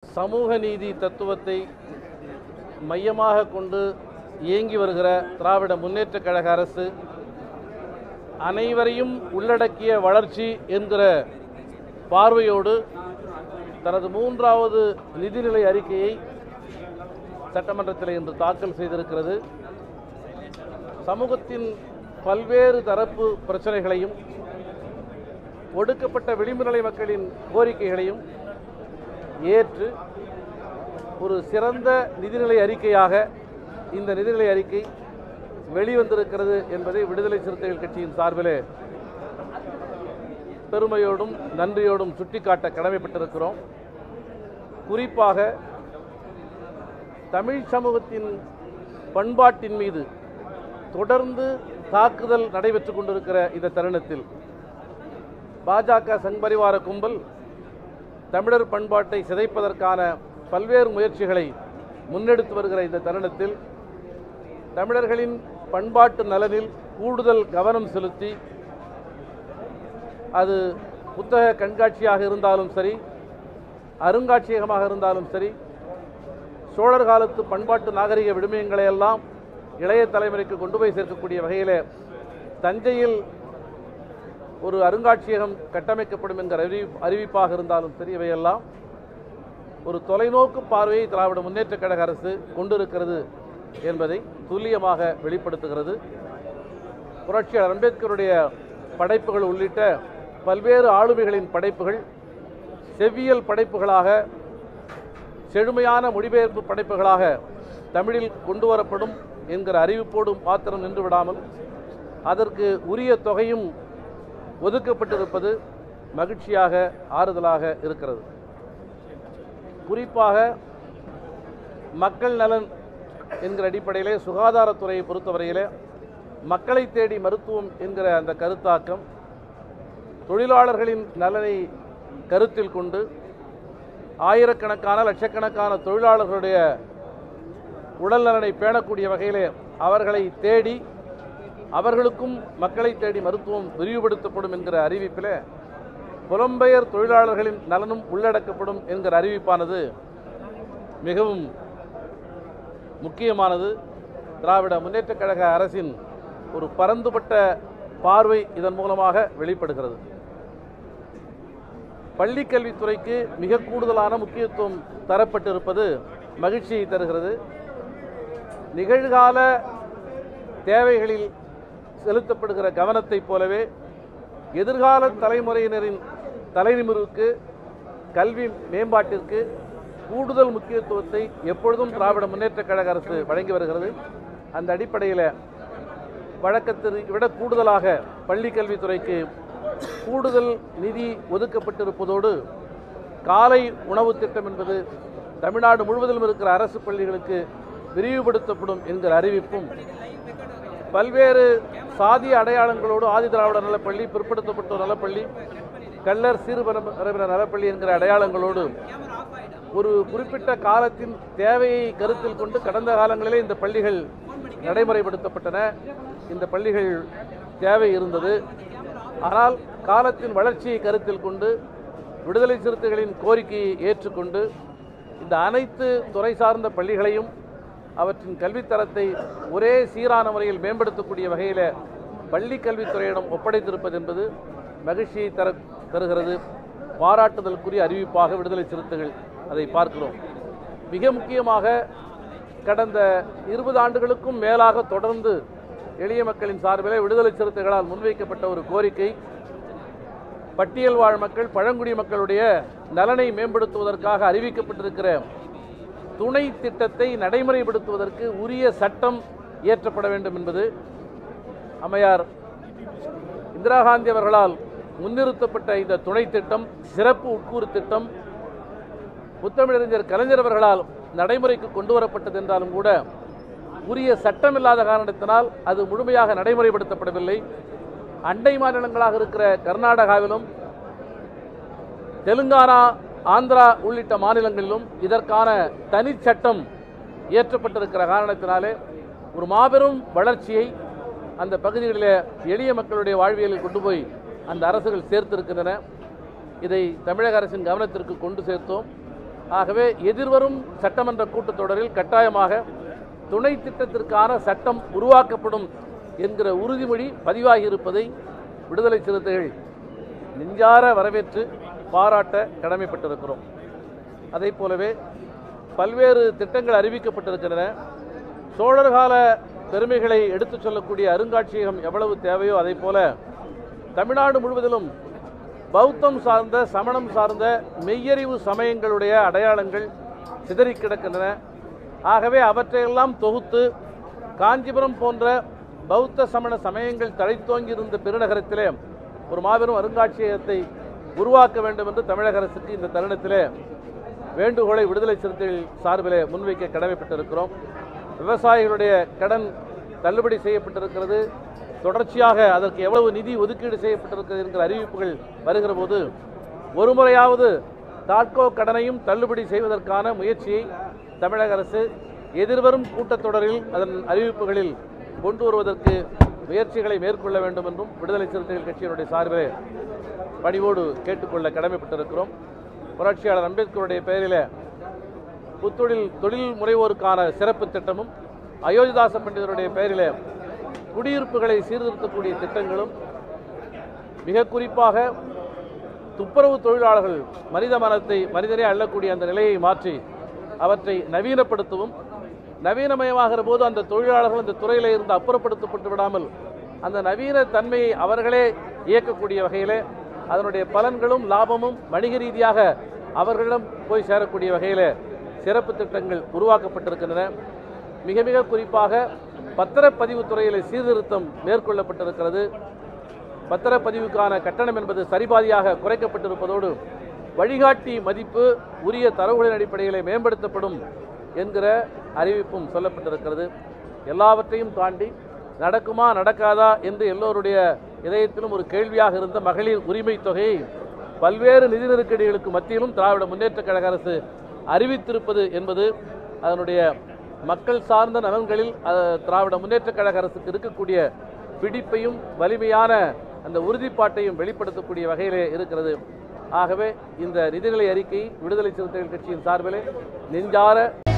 சமூக நீதி தத்துவத்தை மையமாக கொண்டு இயங்கி வருகிற திராவிட முன்னேற்றக் கழக அரசு அனைவரையும் உள்ளடக்கிய வளர்ச்சி என்கிற பார்வையோடு தனது மூன்றாவது நிதிநிலை அறிக்கையை சட்டமன்றத்தில் இன்று தாக்கல் செய்திருக்கிறது சமூகத்தின் பல்வேறு தரப்பு பிரச்சனைகளையும் ஒடுக்கப்பட்ட விளிம்பு நிலை மக்களின் கோரிக்கைகளையும் ஏற்று ஒரு சிறந்த நிதிநிலை அறிக்கையாக இந்த நிதிநிலை அறிக்கை வெளிவந்திருக்கிறது என்பதை விடுதலை சிறுத்தைகள் கட்சியின் சார்பிலே பெருமையோடும் நன்றியோடும் சுட்டிக்காட்ட கடமைப்பட்டிருக்கிறோம் குறிப்பாக தமிழ் சமூகத்தின் பண்பாட்டின் மீது தொடர்ந்து தாக்குதல் நடைபெற்று கொண்டிருக்கிற இந்த தருணத்தில் பாஜக சங்பரிவார கும்பல் தமிழர் பண்பாட்டை சிதைப்பதற்கான பல்வேறு முயற்சிகளை முன்னெடுத்து வருகிற இந்த தருணத்தில் தமிழர்களின் பண்பாட்டு நலனில் கூடுதல் கவனம் செலுத்தி அது புத்தக கண்காட்சியாக இருந்தாலும் சரி அருங்காட்சியகமாக இருந்தாலும் சரி சோழர் காலத்து பண்பாட்டு நாகரிக விடுமியங்களை எல்லாம் இளைய தலைமுறைக்கு கொண்டு போய் சேர்க்கக்கூடிய வகையில் தஞ்சையில் ஒரு அருங்காட்சியகம் கட்டமைக்கப்படும் என்கிற அறிவி அறிவிப்பாக இருந்தாலும் சரி இவையெல்லாம் ஒரு தொலைநோக்கு பார்வையை திராவிட முன்னேற்றக் கழக அரசு கொண்டிருக்கிறது என்பதை துல்லியமாக வெளிப்படுத்துகிறது புரட்சியாளர் அம்பேத்கருடைய படைப்புகள் உள்ளிட்ட பல்வேறு ஆளுமைகளின் படைப்புகள் செவ்வியல் படைப்புகளாக செழுமையான மொழிபெயர்ப்பு படைப்புகளாக தமிழில் கொண்டு வரப்படும் என்கிற அறிவிப்போடு மாத்திரம் நின்று விடாமல் அதற்கு உரிய தொகையும் ஒதுக்கப்பட்டிருப்பது மகிழ்ச்சியாக ஆறுதலாக இருக்கிறது குறிப்பாக மக்கள் நலன் என்கிற அடிப்படையிலே சுகாதாரத்துறையை பொறுத்தவரையிலே மக்களை தேடி மருத்துவம் என்கிற அந்த கருத்தாக்கம் தொழிலாளர்களின் நலனை கருத்தில் கொண்டு ஆயிரக்கணக்கான லட்சக்கணக்கான தொழிலாளர்களுடைய உடல் நலனை பேணக்கூடிய வகையிலே அவர்களை தேடி அவர்களுக்கும் மக்களை தேடி மருத்துவம் விரிவுபடுத்தப்படும் என்கிற அறிவிப்பில் புலம்பெயர் தொழிலாளர்களின் நலனும் உள்ளடக்கப்படும் என்கிற அறிவிப்பானது மிகவும் முக்கியமானது திராவிட முன்னேற்றக் கழக அரசின் ஒரு பரந்துபட்ட பார்வை இதன் மூலமாக வெளிப்படுகிறது பள்ளிக் கல்வித்துறைக்கு மிக கூடுதலான முக்கியத்துவம் தரப்பட்டிருப்பது மகிழ்ச்சியை தருகிறது நிகழ்கால தேவைகளில் செலுத்தப்படுகிற கவனத்தைப் போலவே எதிர்கால தலைமுறையினரின் தலைநிமிர்வுக்கு கல்வி மேம்பாட்டிற்கு கூடுதல் முக்கியத்துவத்தை எப்பொழுதும் திராவிட முன்னேற்றக் கழக அரசு வழங்கி வருகிறது அந்த அடிப்படையில் வழக்கத்திற்கு விட கூடுதலாக பள்ளி கல்வித்துறைக்கு கூடுதல் நிதி ஒதுக்கப்பட்டிருப்பதோடு காலை உணவு திட்டம் என்பது தமிழ்நாடு முழுவதிலும் இருக்கிற அரசு பள்ளிகளுக்கு விரிவுபடுத்தப்படும் என்கிற அறிவிப்பும் பல்வேறு சாதிய அடையாளங்களோடு ஆதி திராவிட நலப்பள்ளி பிற்படுத்தப்பட்டோர் நலப்பள்ளி கள்ளர் சீர்பரம்பினர் நலப்பள்ளி என்கிற அடையாளங்களோடு ஒரு குறிப்பிட்ட காலத்தின் தேவையை கருத்தில் கொண்டு கடந்த காலங்களிலே இந்த பள்ளிகள் நடைமுறைப்படுத்தப்பட்டன இந்த பள்ளிகள் தேவை இருந்தது ஆனால் காலத்தின் வளர்ச்சியை கருத்தில் கொண்டு விடுதலை சிறுத்தைகளின் கோரிக்கையை ஏற்றுக்கொண்டு இந்த அனைத்து துறை சார்ந்த பள்ளிகளையும் அவற்றின் கல்வித்தரத்தை ஒரே சீரான முறையில் மேம்படுத்தக்கூடிய வகையில் பள்ளி கல்வித்துறையிடம் ஒப்படைத்திருப்பது என்பது மகிழ்ச்சியை தர தருகிறது பாராட்டுதலுக்குரிய அறிவிப்பாக விடுதலை சிறுத்தைகள் அதை பார்க்கிறோம் மிக முக்கியமாக கடந்த இருபது ஆண்டுகளுக்கும் மேலாக தொடர்ந்து எளிய மக்களின் சார்பிலே விடுதலை சிறுத்தைகளால் முன்வைக்கப்பட்ட ஒரு கோரிக்கை பட்டியல் வாழ் மக்கள் பழங்குடி மக்களுடைய நலனை மேம்படுத்துவதற்காக அறிவிக்கப்பட்டிருக்கிற துணை திட்டத்தை நடைமுறைப்படுத்துவதற்கு உரிய சட்டம் இயற்றப்பட வேண்டும் என்பது அம்மையார் இந்திரா காந்தி அவர்களால் முன்னிறுத்தப்பட்ட இந்த துணை திட்டம் சிறப்பு உட்கூறு திட்டம் முத்தமிழறிஞர் கலைஞர் அவர்களால் நடைமுறைக்கு கொண்டு வரப்பட்டது என்றாலும் கூட உரிய சட்டம் இல்லாத காரணத்தினால் அது முழுமையாக நடைமுறைப்படுத்தப்படவில்லை அண்டை மாநிலங்களாக இருக்கிற கர்நாடகாவிலும் தெலுங்கானா ஆந்திரா உள்ளிட்ட மாநிலங்களிலும் இதற்கான தனிச்சட்டம் இயற்றப்பட்டிருக்கிற காரணத்தினாலே ஒரு மாபெரும் வளர்ச்சியை அந்த பகுதிகளிலே எளிய மக்களுடைய வாழ்வியலில் கொண்டு போய் அந்த அரசுகள் சேர்த்திருக்கின்றன இதை தமிழக அரசின் கவனத்திற்கு கொண்டு சேர்த்தோம் ஆகவே எதிர்வரும் சட்டமன்ற கூட்டத்தொடரில் கட்டாயமாக துணை திட்டத்திற்கான சட்டம் உருவாக்கப்படும் என்கிற உறுதிமொழி பதிவாகி இருப்பதை விடுதலை சிறுத்தைகள் நெஞ்சார வரவேற்று பாராட்ட கடமைப்பட்டிருக்கிறோம் அதைப் போலவே பல்வேறு திட்டங்கள் அறிவிக்கப்பட்டிருக்கின்றன சோழர் கால பெருமைகளை எடுத்துச் சொல்லக்கூடிய அருங்காட்சியகம் எவ்வளவு தேவையோ அதைப் போல தமிழ்நாடு முழுவதிலும் பௌத்தம் சார்ந்த சமணம் சார்ந்த மெய்யறிவு சமயங்களுடைய அடையாளங்கள் சிதறி கிடக்கின்றன ஆகவே அவற்றையெல்லாம் தொகுத்து காஞ்சிபுரம் போன்ற பௌத்த சமண சமயங்கள் தழைத்தோங்கி இருந்த பெருநகரத்திலே ஒரு மாபெரும் அருங்காட்சியகத்தை உருவாக்க வேண்டும் என்று தமிழக அரசுக்கு இந்த தருணத்திலே வேண்டுகோளை விடுதலை சிறுத்தைகள் சார்பிலே முன்வைக்க கடமைப்பட்டிருக்கிறோம் விவசாயிகளுடைய கடன் தள்ளுபடி செய்யப்பட்டிருக்கிறது தொடர்ச்சியாக அதற்கு எவ்வளவு நிதி ஒதுக்கீடு செய்யப்பட்டிருக்கிறது என்கிற அறிவிப்புகள் வருகிற போது ஒரு முறையாவது தாட்கோ கடனையும் தள்ளுபடி செய்வதற்கான முயற்சியை தமிழக அரசு எதிர்வரும் கூட்டத்தொடரில் அதன் அறிவிப்புகளில் கொண்டு வருவதற்கு முயற்சிகளை மேற்கொள்ள வேண்டும் என்றும் விடுதலை சிறுத்தைகள் கட்சியினுடைய சார்பிலே பணிவோடு கேட்டுக்கொள்ள கடமைப்பட்டிருக்கிறோம் புரட்சியாளர் அம்பேத்கருடைய பெயரில் புத்தொழில் தொழில் முனைவோருக்கான சிறப்பு திட்டமும் அயோத்திதாச பண்டிதருடைய பெயரில் குடியிருப்புகளை சீர்திருத்தக்கூடிய திட்டங்களும் மிக குறிப்பாக துப்புரவு தொழிலாளர்கள் மனித மனத்தை மனிதனே அள்ளக்கூடிய அந்த நிலையை மாற்றி அவற்றை நவீனப்படுத்தவும் நவீனமயமாகிற போது அந்த தொழிலாளர்கள் அந்த துறையில் இருந்து அப்புறப்படுத்தப்பட்டு விடாமல் அந்த நவீன தன்மையை அவர்களே இயக்கக்கூடிய வகையிலே அதனுடைய பலன்களும் லாபமும் வணிக ரீதியாக அவர்களிடம் போய் சேரக்கூடிய வகையில் சிறப்பு திட்டங்கள் உருவாக்கப்பட்டிருக்கின்றன மிக மிக குறிப்பாக பத்திரப்பதிவு துறையில் சீர்திருத்தம் மேற்கொள்ளப்பட்டிருக்கிறது பத்திரப்பதிவுக்கான கட்டணம் என்பது சரிபாதியாக குறைக்கப்பட்டிருப்பதோடு வழிகாட்டி மதிப்பு உரிய தரவுகளின் அடிப்படையில் மேம்படுத்தப்படும் என்கிற அறிவிப்பும் சொல்லப்பட்டிருக்கிறது எல்லாவற்றையும் தாண்டி நடக்குமா நடக்காதா என்று எல்லோருடைய இதயத்திலும் ஒரு கேள்வியாக இருந்த மகளிர் உரிமை தொகையை பல்வேறு நிதி நெருக்கடிகளுக்கு மத்தியிலும் திராவிட முன்னேற்றக் கழக அரசு அறிவித்திருப்பது என்பது அதனுடைய மக்கள் சார்ந்த நலன்களில் அஹ், திராவிட முன்னேற்றக் கழக அரசுக்கு இருக்கக்கூடிய பிடிப்பையும் வலிமையான அந்த உறுதிப்பாட்டையும் வெளிப்படுத்தக்கூடிய வகையிலே இருக்கிறது ஆகவே இந்த நிதிநிலை அறிக்கை விடுதலை சிறுத்தைகள் கட்சியின் சார்பிலே நெஞ்சார